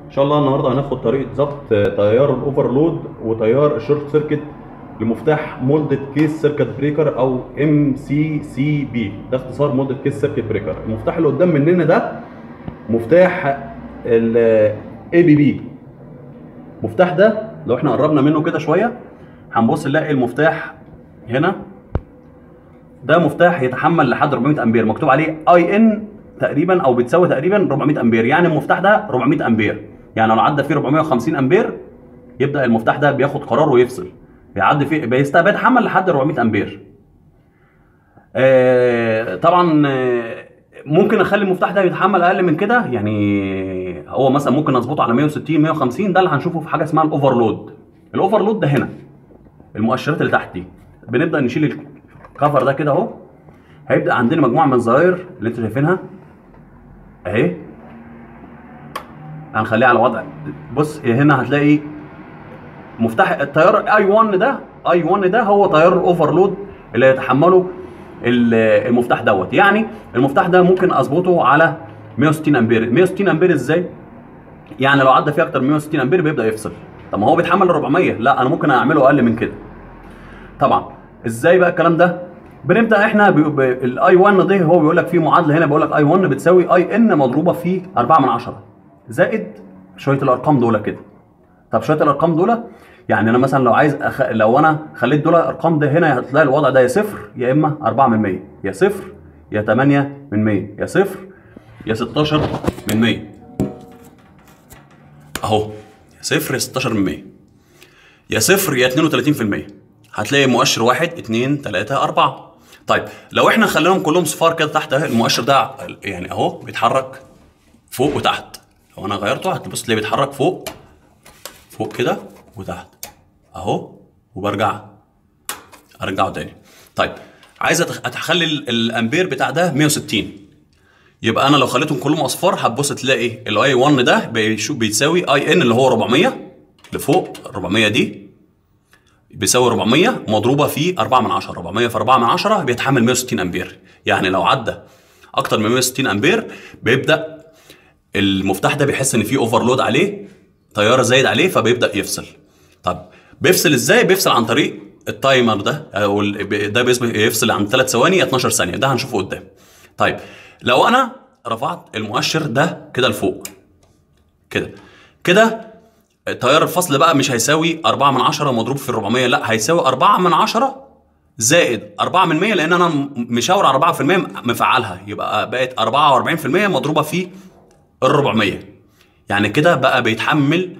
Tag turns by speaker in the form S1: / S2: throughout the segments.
S1: ان شاء الله النهارده هناخد طريقه ضبط تيار الاوفرلود وتيار الشورت سيركت لمفتاح مولدد كيس سيركت بريكر او ام سي سي بي ده اختصار مولدد كيس سيركت بريكر المفتاح اللي قدام مننا ده مفتاح الاي بي بي المفتاح ده لو احنا قربنا منه كده شويه هنبص نلاقي المفتاح هنا ده مفتاح يتحمل لحد 400 امبير مكتوب عليه اي ان تقريبا او بتساوي تقريبا 400 امبير يعني المفتاح ده 400 امبير يعني لو عدى فيه 450 امبير يبدا المفتاح ده بياخد قرار ويفصل بيعدي فيه بيست- بيتحمل لحد 400 امبير آه، طبعا آه، ممكن اخلي المفتاح ده يتحمل اقل من كده يعني هو مثلا ممكن اظبطه على 160 150 ده اللي هنشوفه في حاجه اسمها الاوفرلود الاوفرلود ده هنا المؤشرات اللي تحت دي بنبدا نشيل الكفر ده كده اهو هيبدا عندنا مجموعه من الزراير اللي انتوا شايفينها اهي هنخليها على وضع بص هنا هتلاقي مفتاح التيار اي 1 ده اي 1 ده هو تيار الاوفرلود اللي يتحمله ال- المفتاح دوت يعني المفتاح ده ممكن اظبطه على 160 امبير 160 امبير ازاي يعني لو عدى فيه اكتر من 160 امبير بيبدا يفصل طب ما هو بيتحمل 400 لا انا ممكن اعمله اقل من كده طبعا ازاي بقى الكلام ده بنبدا احنا الاي 1 ده هو بيقول لك في معادله هنا بيقول لك اي 1 بتساوي اي ان مضروبه في 4 من 10 زائد شويه الارقام دول كده طب شويه الارقام دول يعني انا مثلا لو عايز أخ... لو انا خليت دول ارقام ده هنا هتلاقي الوضع ده يا صفر يا اما 4 من 100 يا صفر يا 8 من 100 يا صفر يا 16 من 100 اهو يا صفر يا 16 من 100 يا صفر يا 32% هتلاقي مؤشر واحد اتنين تلاتة أربعة طيب لو احنا خليناهم كلهم صفار كده تحت اهي المؤشر ده يعني اهو بيتحرك فوق وتحت لو انا غيرته هتبص تلاقيه بيتحرك فوق فوق كده وتحت اهو وبرجع ارجعه تاني طيب عايز أتخ- اتخلي ال- الامبير بتاع ده 160 يبقى انا لو خليتهم كلهم اصفار هتبص تلاقي الاي 1 ده بيشو- بيساوي اي ان اللي هو 400 لفوق 400 دي بيساوي 400 مضروبه في 4 من 10 400 في 4 من 10 بيتحمل 160 امبير يعني لو عدى اكتر من 160 امبير بيبدا المفتاح ده بيحس ان في اوفرلود عليه تيار زايد عليه فبيبدا يفصل طب بيفصل ازاي بيفصل عن طريق التايمر ده او ال- ده بيسمح يفصل عن 3 ثواني 12 ثانيه ده هنشوفه قدام طيب لو انا رفعت المؤشر ده كده لفوق كده كده تيار الفصل بقى مش هيساوي 4 من 10 مضروب في 400 لا هيساوي 4 من 10 زائد 4 من 100 لان انا م- مشاور على 4% مفعلها يبقى بقت 44% مضروبه في ال 400 يعني كده بقى بيتحمل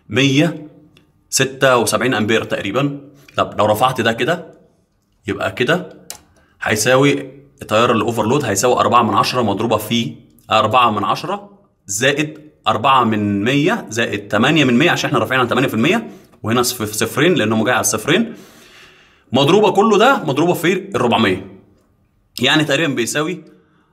S1: 176 امبير تقريبا طب لو رفعت ده كده يبقى كده هيساوي تيار الاوفرلود هيساوي 4 من 10 مضروبه في 4 من 10 زائد 4 من 100 زائد 8 من 100 عشان احنا رافعين عن 8% وهنا صف- صفرين لانه جاي على الصفرين مضروبه كله ده مضروبه في ال 400 يعني تقريبا بيساوي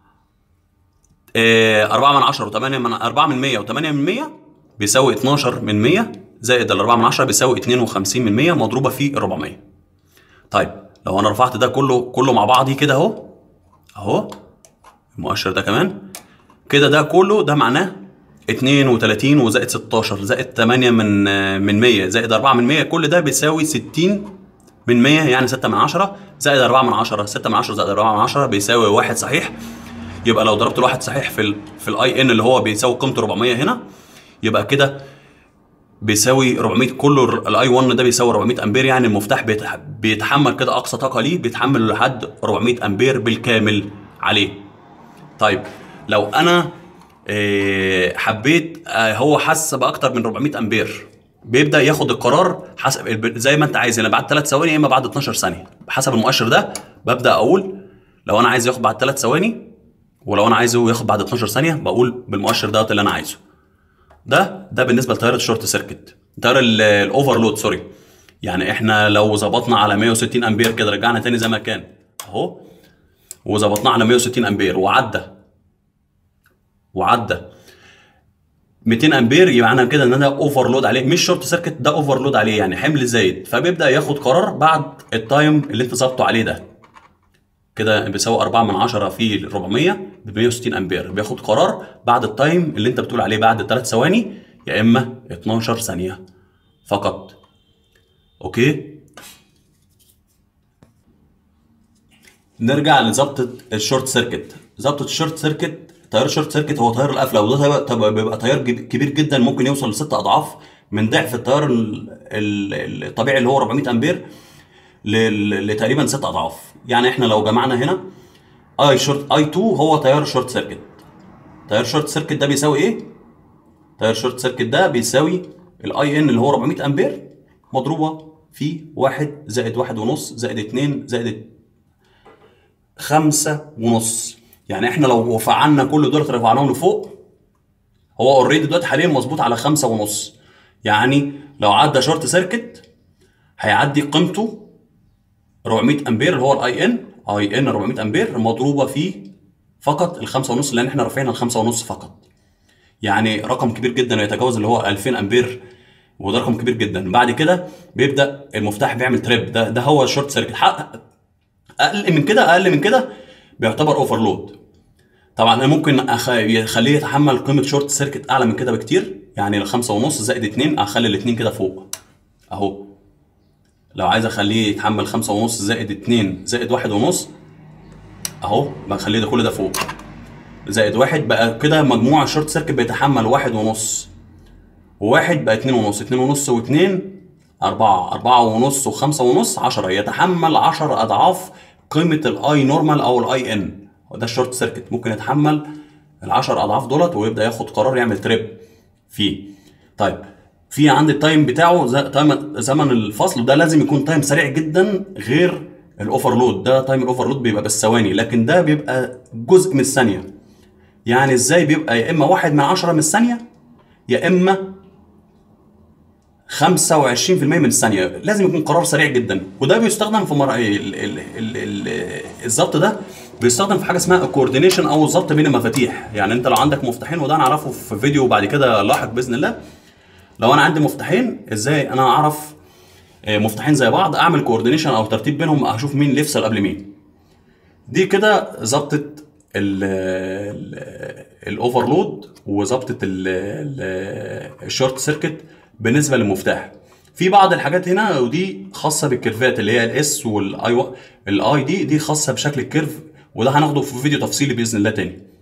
S1: 4 من 10 و8 من 4 من 100 و8 من 100 بيساوي 12 من 100 زائد ال 4 من 10 بيساوي 52 من 100 مضروبه في 400 طيب لو انا رفعت ده كله كله مع بعضي كده اهو اهو المؤشر ده كمان كده ده كله ده معناه 32 وزائد 16 زائد 8 من من 100 زائد 4 من 100 كل ده بيساوي 60 من 100 يعني 6 من 10 زائد 4 من 10 6 من 10 زائد 4 من 10 بيساوي واحد صحيح يبقى لو ضربت الواحد صحيح في ال في الاي ان اللي هو بيساوي قيمته 400 هنا يبقى كده بيساوي 400 كله الاي 1 ده بيساوي 400 امبير يعني المفتاح بيتح- بيتحمل كده اقصى طاقه ليه بيتحمل لحد 400 امبير بالكامل عليه طيب لو انا آه، حبيت آه، هو حس باكتر من 400 امبير بيبدا ياخد القرار حسب الب- زي ما انت عايز يعني بعد 3 ثواني يا اما بعد 12 ثانيه حسب المؤشر ده ببدا اقول لو انا عايز ياخد بعد 3 ثواني ولو انا عايزه ياخد بعد 12 ثانيه بقول بالمؤشر دوت اللي انا عايزه ده ده بالنسبه لتيار الشورت سيركت تيار ال- الاوفرلود سوري يعني احنا لو ظبطنا على 160 امبير كده رجعنا تاني زي ما كان اهو وظبطناه على 160 امبير وعدى وعدى 200 امبير يبقى معنى كده ان انا اوفرلود عليه مش شورت سيركت ده اوفرلود عليه يعني حمل زايد فبيبدا ياخد قرار بعد التايم اللي انت ظابطه عليه ده كده بيساوي 4 من 10 في 400 ب 160 امبير بياخد قرار بعد التايم اللي انت بتقول عليه بعد 3 ثواني يا اما 12 ثانيه فقط اوكي نرجع لظبطه الشورت سيركت ظبطه الشورت سيركت تيار الشورت سيركت هو تيار القفله وده تيار- بيبقى تيار جب- كبير جدا ممكن يوصل لست اضعاف من ضعف التيار ال- ال- الطبيعي اللي هو 400 امبير ل- لتقريبا ست اضعاف يعني احنا لو جمعنا هنا اي شورت اي 2 هو تيار الشورت سيركت تيار الشورت سيركت ده بيساوي ايه تيار الشورت سيركت ده بيساوي الاي ان اللي هو 400 امبير مضروبه في واحد زائد واحد ونص زائد اتنين زائد خمسة ونص يعني احنا لو فعلنا كل دول رفعناهم لفوق هو اوريدي دلوقتي حاليا مظبوط على خمسة ونص يعني لو عدى شورت سيركت هيعدي قيمته 400 امبير اللي هو الاي ان اي ان 400 امبير مضروبه في فقط الخمسة ونص لان احنا رافعين الخمسة ونص فقط يعني رقم كبير جدا يتجاوز اللي هو 2000 امبير وده رقم كبير جدا بعد كده بيبدا المفتاح بيعمل تريب ده ده هو الشورت سيركت حق- اقل من كده اقل من كده بيعتبر اوفرلود طبعا انا ممكن أخ... يخليه يتحمل قيمه شورت سيركت اعلى من كده بكتير يعني الخمسة ونص زائد اتنين اخلي الاتنين كده فوق اهو لو عايز اخليه يتحمل خمسة ونص زائد اتنين زائد واحد ونص اهو بخليه ده كل ده فوق زائد واحد بقى كده مجموع الشورت سيركت بيتحمل واحد ونص وواحد بقى اتنين ونص اتنين ونص واتنين أربعة أربعة ونص وخمسة ونص عشرة يتحمل عشر أضعاف قيمة الأي نورمال أو الأي إن ده الشورت سيركت ممكن يتحمل العشر أضعاف دولت ويبدأ ياخد قرار يعمل تريب فيه طيب في عندي التايم بتاعه ز- تايم زمن الفصل ده لازم يكون تايم سريع جدا غير الاوفرلود ده تايم الاوفرلود بيبقى بالثواني لكن ده بيبقى جزء من الثانيه يعني ازاي بيبقى يا اما واحد من عشرة من الثانيه يا اما 25% من الثانيه لازم يكون قرار سريع جدا وده بيستخدم في مر... ال... ال... ال... ال... الضبط ده بيستخدم في حاجه اسمها الكوردينيشن او الضبط بين المفاتيح يعني انت لو عندك مفتاحين وده هنعرفه في فيديو بعد كده لاحق باذن الله لو انا عندي مفتاحين ازاي انا اعرف آه، مفتاحين زي بعض اعمل كوردينيشن او ترتيب بينهم اشوف مين اللي يفصل قبل مين دي كده ظبطه الاوفرلود وظبطه الشورت سيركت بالنسبه للمفتاح في بعض الحاجات هنا ودي خاصه بالكيرفات اللي هي الاس والاي الاي دي دي خاصه بشكل الكيرف وده هناخده في فيديو تفصيلي باذن الله تاني